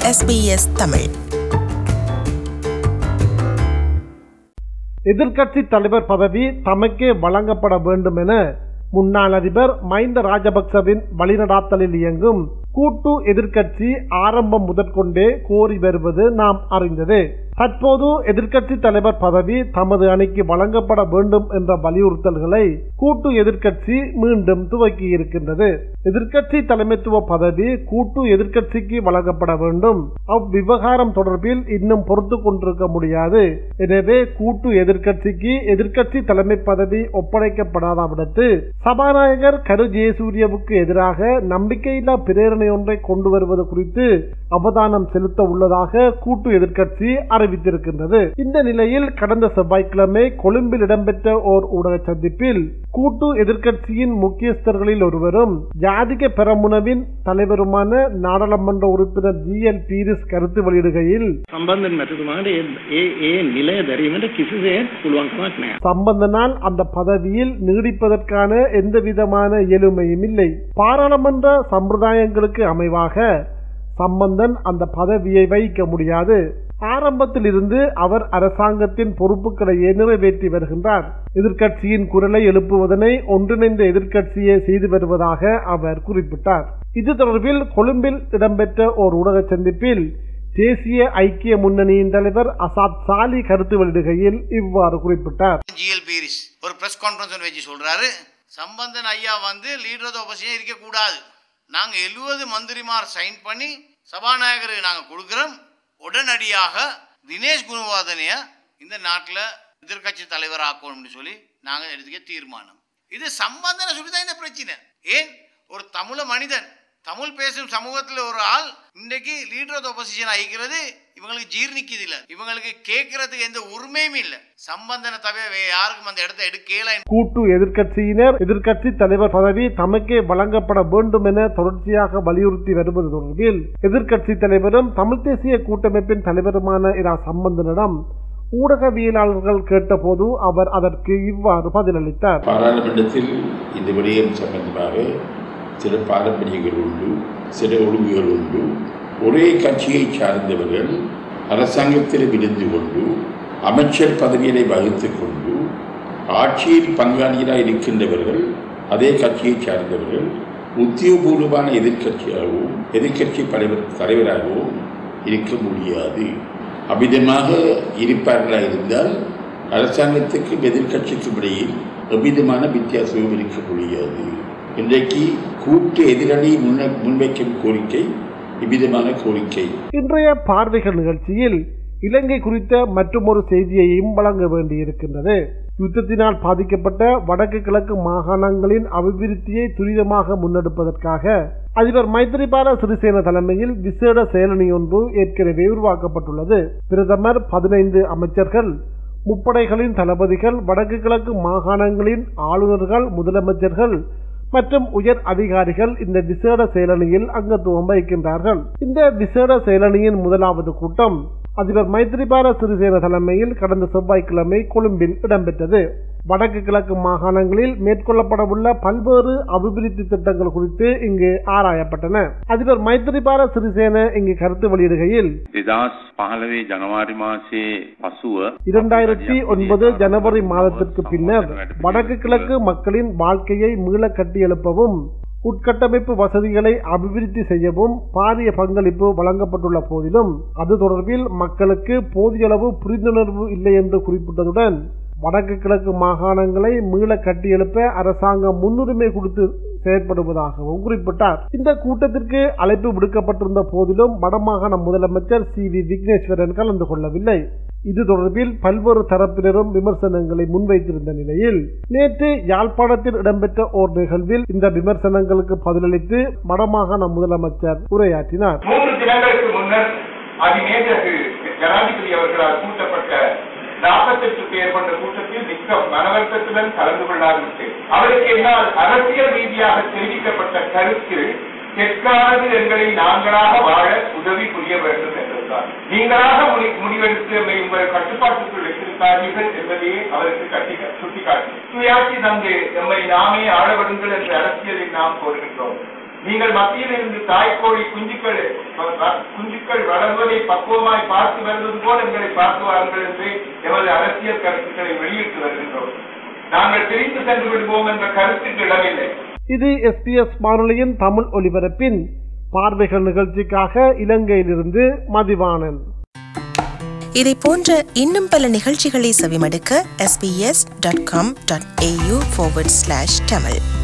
SBS Tamil எதிர்க்கட்சி தலைவர் பதவி தமக்கே வழங்கப்பட வேண்டும் என முன்னாள் அதிபர் மஹிந்த ராஜபக்சவின் வழிநடாத்தலில் இயங்கும் கூட்டு எதிர்க்கட்சி ஆரம்பம் முதற்கொண்டே கோரி வருவது நாம் அறிந்ததே தற்போது எதிர்க்கட்சி தலைவர் பதவி தமது அணிக்கு வழங்கப்பட வேண்டும் என்ற வலியுறுத்தல்களை கூட்டு எதிர்க்கட்சி மீண்டும் துவக்கி இருக்கின்றது எதிர்க்கட்சி தலைமைத்துவ பதவி கூட்டு எதிர்க்கட்சிக்கு வழங்கப்பட வேண்டும் அவ்விவகாரம் தொடர்பில் இன்னும் பொறுத்து கொண்டிருக்க முடியாது எனவே கூட்டு எதிர்க்கட்சிக்கு எதிர்க்கட்சி தலைமை பதவி ஒப்படைக்கப்படாத விடத்து சபாநாயகர் கரு ஜெயசூரியவுக்கு எதிராக நம்பிக்கையில்லா பிரேரணை ஒன்றை கொண்டு வருவது குறித்து அவதானம் செலுத்த உள்ளதாக கூட்டு எதிர்க்கட்சி அறிவித்திருக்கின்றது இந்த நிலையில் கடந்த செவ்வாய்க்கிழமை கொழும்பில் இடம்பெற்ற ஓர் ஊடக சந்திப்பில் கூட்டு எதிர்க்கட்சியின் முக்கியஸ்தர்களில் ஒருவரும் ஜாதிக பெரமுனவின் தலைவருமான நாடாளுமன்ற உறுப்பினர் ஜி எல் பீரிஸ் கருத்து வெளியிடுகையில் සම්බන්ධ මැතිතුමාට ඒ ඒ නිලය දැරීමට කිසිසේත් පුළුවන්කමක් නෑ. சம்பந்தனால் அந்த பதவியில் நீடிப்பதற்கான எந்த விதமான இயலுமையும் இல்லை பாராளுமன்ற சம்பிரதாயங்களுக்கு அமைவாக சம்பந்தன் அந்த பதவியை வகிக்க முடியாது ஆரம்பத்தில் இருந்து அவர் அரசாங்கத்தின் பொறுப்புகளையே நிறைவேற்றி வருகின்றார் எதிர்க்கட்சியின் குரலை எழுப்புவதனை ஒன்றிணைந்த எதிர்க்கட்சியே செய்து வருவதாக அவர் குறிப்பிட்டார் இது தொடர்பில் கொழும்பில் இடம்பெற்ற ஓர் ஊடக சந்திப்பில் தேசிய ஐக்கிய முன்னணியின் தலைவர் அசாத் சாலி கருத்து வெளியிடுகையில் இவ்வாறு குறிப்பிட்டார் ஜிஎல் பீரிஸ் ஒரு பிரஸ் கான்ஃபரன்ஸ் வச்சு சொல்றாரு சம்பந்தன் ஐயா வந்து லீடர் ஆஃப் ஆப்போசிஷன் இருக்கக்கூடாது நாங்க எழுபது மந்திரிமார் சைன் பண்ணி சபாநாயகருக்கு நாங்க கொடுக்கிறோம் உடனடியாக தினேஷ் குணவாதனைய இந்த நாட்டில் எதிர்க்கட்சி தலைவர் ஆக்கணும்னு சொல்லி நாங்க எடுத்துக்க தீர்மானம் இது சம்பந்தனை சொல்லி தான் இந்த பிரச்சனை ஏன் ஒரு தமிழ மனிதன் தமிழ் பேசும் சமூகத்தில் ஒரு ஆள் இன்றைக்கு லீடர் ஆஃப் ஆப்போசிஷன் ஆகிக்கிறது இவங்களுக்கு ஜீர்ணிக்குது இல்லை இவங்களுக்கு கேட்கறதுக்கு எந்த உரிமையும் இல்லை சம்பந்தனை தவிர வேற யாருக்கும் அந்த இடத்த எடுக்கல கூட்டு எதிர்க்கட்சியினர் எதிர்க்கட்சி தலைவர் பதவி தமக்கே வழங்கப்பட வேண்டும் என தொடர்ச்சியாக வலியுறுத்தி வருவது தொடர்பில் எதிர்க்கட்சி தலைவரும் தமிழ் தேசிய கூட்டமைப்பின் தலைவருமான இரா சம்பந்தனிடம் ஊடகவியலாளர்கள் கேட்டபோது அவர் அதற்கு இவ்வாறு பதிலளித்தார் பாராளுமன்றத்தில் இந்த விடயம் சம்பந்தமாக சில பாரம்பரியங்கள் உண்டு சில ஒழுங்குகள் உண்டு ஒரே கட்சியை சார்ந்தவர்கள் அரசாங்கத்தில் இருந்து கொண்டு அமைச்சர் பதவிகளை வகித்துக் கொண்டு ஆட்சியில் பங்காளிகளாக இருக்கின்றவர்கள் அதே கட்சியை சார்ந்தவர்கள் உத்தியோகபூர்வமான எதிர்க்கட்சியாகவும் எதிர்க்கட்சி தலைவர் தலைவராகவும் இருக்க முடியாது அமிதமாக இருப்பார்களாக இருந்தால் அரசாங்கத்துக்கும் எதிர்க்கட்சிக்கும் இடையில் எவ்விதமான வித்தியாசமும் இருக்க முடியாது இன்றைக்கு கூட்டு எதிரணி முன்ன முன்வைக்கும் கோரிக்கை இவ்விதமான கோரிக்கை இன்றைய பார்வைகள் நிகழ்ச்சியில் இலங்கை குறித்த மற்றொரு செய்தியையும் வழங்க வேண்டியிருக்கின்றது யுத்தத்தினால் பாதிக்கப்பட்ட வடக்கு கிழக்கு மாகாணங்களின் அபிவிருத்தியை துரிதமாக முன்னெடுப்பதற்காக அதிபர் மைத்திரிபால சிறிசேன தலைமையில் விசேட செயலணி ஒன்று ஏற்கனவே உருவாக்கப்பட்டுள்ளது பிரதமர் பதினைந்து அமைச்சர்கள் முப்படைகளின் தளபதிகள் வடக்கு கிழக்கு மாகாணங்களின் ஆளுநர்கள் முதலமைச்சர்கள் மற்றும் உயர் அதிகாரிகள் இந்த விசேட செயலணியில் அங்கத்துவம் வகிக்கின்றார்கள் இந்த விசேட செயலணியின் முதலாவது கூட்டம் அதிபர் மைத்திரிபால சிறிசேன தலைமையில் கடந்த செவ்வாய்க்கிழமை கொழும்பில் இடம்பெற்றது வடக்கு கிழக்கு மாகாணங்களில் மேற்கொள்ளப்படவுள்ள பல்வேறு அபிவிருத்தி திட்டங்கள் குறித்து இங்கு ஆராயப்பட்டன அதிபர் மைத்திரிபால சிறிசேன இங்கு கருத்து வெளியிடுகையில் දෙදස් පහළවේ ජනවාරි මාසයේ පසුව இரண்டாயிரத்தி ஒன்பது ஜனவரி மாதத்திற்கு பின்னர் வடக்கு கிழக்கு மக்களின் வாழ்க்கையை மீள கட்டியெழுப்பவும் உட்கட்டமைப்பு வசதிகளை அபிவிருத்தி செய்யவும் பாரிய பங்களிப்பு வழங்கப்பட்டுள்ள போதிலும் அது தொடர்பில் மக்களுக்கு போதியளவு புரிந்துணர்வு இல்லை என்று குறிப்பிட்டதுடன் வடக்கு கிழக்கு மாகாணங்களை மீள கட்டியெழுப்ப அரசாங்கம் முன்னுரிமை கொடுத்து செயற்படுவதாகவும் குறிப்பிட்டார் இந்த கூட்டத்திற்கு அழைப்பு விடுக்கப்பட்டிருந்த போதிலும் வடமாகாண முதலமைச்சர் சி வி விக்னேஸ்வரன் கலந்து கொள்ளவில்லை இது தொடர்பில் பல்வேறு தரப்பினரும் விமர்சனங்களை முன்வைத்திருந்த நிலையில் நேற்று யாழ்ப்பாணத்தில் இடம்பெற்ற ஓர் நிகழ்வில் இந்த விமர்சனங்களுக்கு பதிலளித்து வடமாகாண முதலமைச்சர் உரையாற்றினார் மூன்று தினங்களுக்கு முன்னர் அதிநேற்று ஜனாதிபதி அவர்களால் கூட்டப்பட்ட நாற்பத்தெட்டு பேர் கொண்ட கூட்டத்தில் மிக்க மனவர்த்தத்துடன் கலந்து கொள்ளாதிருச்சு அவருக்கு என்னால் அரசியல் ரீதியாக தெரிவிக்கப்பட்ட கருத்து தெற்கானது எங்களை நாங்களாக வாழ உதவி புரிய வேண்டும் என்றிருந்தார் நீங்களாக முடி- முடிவெடுத்து எம்மை உங்கள் கட்டுப்பாட்டுக்குள் வைத்திருக்காதீர்கள் என்பதையே அவருக்கு கட்டி சுட்டிக்காட்டி சுயாட்சி தந்து எம்மை நாமே ஆள விடுங்கள் என்ற அரசியலில் நாம் கோருகின்றோம் நீங்கள் மத்தியில் இருந்து தாய்க்கோழி குஞ்சுக்கள் வ- வ- குஞ்சுக்கள் வளர்வதை பக்குவமாய் பார்த்து வருவது போல் எங்களை பார்த்து வாருங்கள் என்று எமது அரசியல் கருத்துக்களை வெளியிட்டு வருகின்றோம் நாங்கள் பிரிந்து சென்று விடுவோம் என்ற கருத்துக்கு இடமில்லை இது எஸ்பிஎஸ் வானொலியின் தமிழ் ஒலிபரப்பின் பார்வைகள் நிகழ்ச்சிக்காக இலங்கையிலிருந்து மதிவாணன் இதை போன்ற இன்னும் பல நிகழ்ச்சிகளை செவிமடுக்க sbs.com.au forward slash tamil